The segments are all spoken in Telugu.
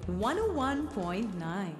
101.9.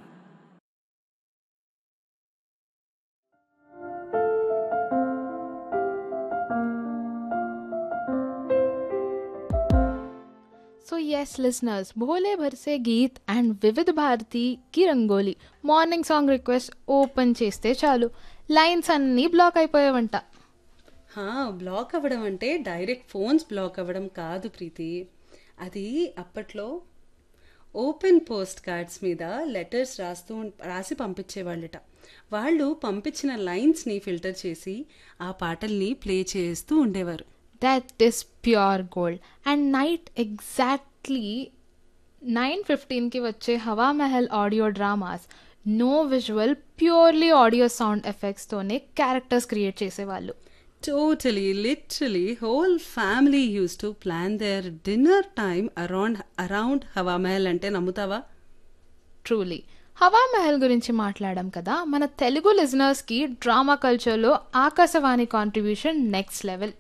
So, yes, listeners, Bhole Bharse Geet and Vivid Bharati ki Rangoli morning song request open చేస్తే చాలు లైన్స్ అన్నీ బ్లాక్ అయిపోయావంట హా, బ్లాక్ అవ్వడం అంటే డైరెక్ట్ ఫోన్స్ బ్లాక్ అవ్వడం కాదు ప్రీతి అది అప్పట్లో ఓపెన్ పోస్ట్ కార్డ్స్ మీద లెటర్స్ రాస్తూ ఉం- రాసి పంపించేవాళ్ళట వాళ్ళు పంపించిన లైన్స్ని ఫిల్టర్ చేసి ఆ పాటల్ని ప్లే చేస్తూ ఉండేవారు that is pure gold and night exactly nine ఫిఫ్టీన్కి వచ్చే Hawa Mahal audio dramas no visual purely audio sound ఎఫెక్ట్స్తోనే క్యారెక్టర్స్ క్రియేట్ చేసేవాళ్ళు totally literally whole family use to plan their dinner time around around Hawa Mahal అంటే నమ్ముతావా ట్రూలీ హవా మహల్ గురించి మాట్లాడాం కదా మన తెలుగు లిజనర్స్కి డ్రామా కల్చర్లో Akashvani contribution next level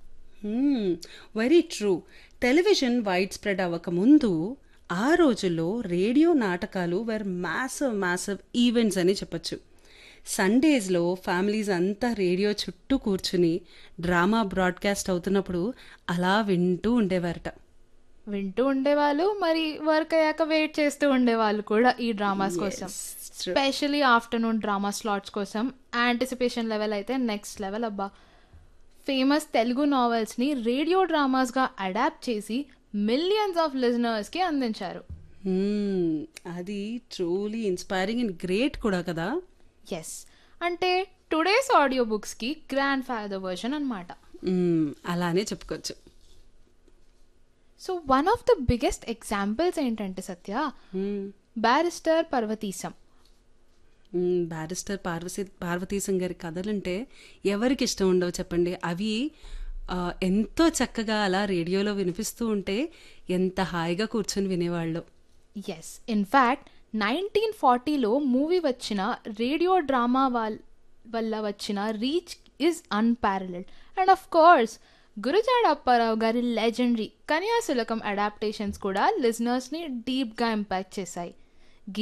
very true television widespread అవ్వకముందు ఆ రోజుల్లో రేడియో నాటకాలు వేర్ మ్యాసివ్ మ్యాసివ్ ఈవెంట్స్ అని చెప్పొచ్చు సండేస్లో ఫ్యామిలీస్ అంతా రేడియో చుట్టూ కూర్చుని డ్రామా బ్రాడ్కాస్ట్ అవుతున్నప్పుడు అలా వింటూ ఉండేవారట వింటూ ఉండేవాళ్ళు మరి వర్క్ అయ్యాక వెయిట్ చేస్తూ ఉండేవాళ్ళు కూడా ఈ డ్రామాస్ కోసం true. Specially afternoon drama slots కోసం యాంటిసిపేషన్ లెవెల్ అయితే నెక్స్ట్ లెవెల్ అబ్బా ఫేమస్ తెలుగు నావెల్స్ని రేడియో డ్రామాస్గా అడాప్ట్ చేసి మిలియన్స్ ఆఫ్ లిజనర్స్కి అందించారు Hmm, అది ట్రూలీ ఇన్స్పైరింగ్ అండ్ గ్రేట్ కూడా కదా ఎస్ అంటే టుడేస్ ఆడియో బుక్స్కి గ్రాండ్ ఫాదర్ వర్షన్ అనమాట Hmm, అలానే చెప్పుకోవచ్చు so one of the biggest examples ఏంటంటే సత్య Hmm. బ్యారిస్టర్ పర్వతీశం మ్మ్, బ్యారిస్టర్ పార్వతి పార్వతీశం గారి కథలంటే ఎవరికి ఇష్టం ఉండవు చెప్పండి అవి ఆ, ఎంతో చక్కగా అలా రేడియోలో వినిపిస్తూ ఉంటే ఎంత హాయిగా కూర్చొని వినేవాళ్ళు ఎస్ ఇన్ఫ్యాక్ట్ నైన్టీన్ ఫార్టీలో మూవీ వచ్చిన రేడియో డ్రామా వాల్ వల్ల వచ్చిన reach is unparalleled and of course Gurajada Apparao గారి లెజెండరీ కన్యాశులకం అడాప్టేషన్స్ కూడా లిజనర్స్ని డీప్గా ఇంపాక్ట్ చేశాయి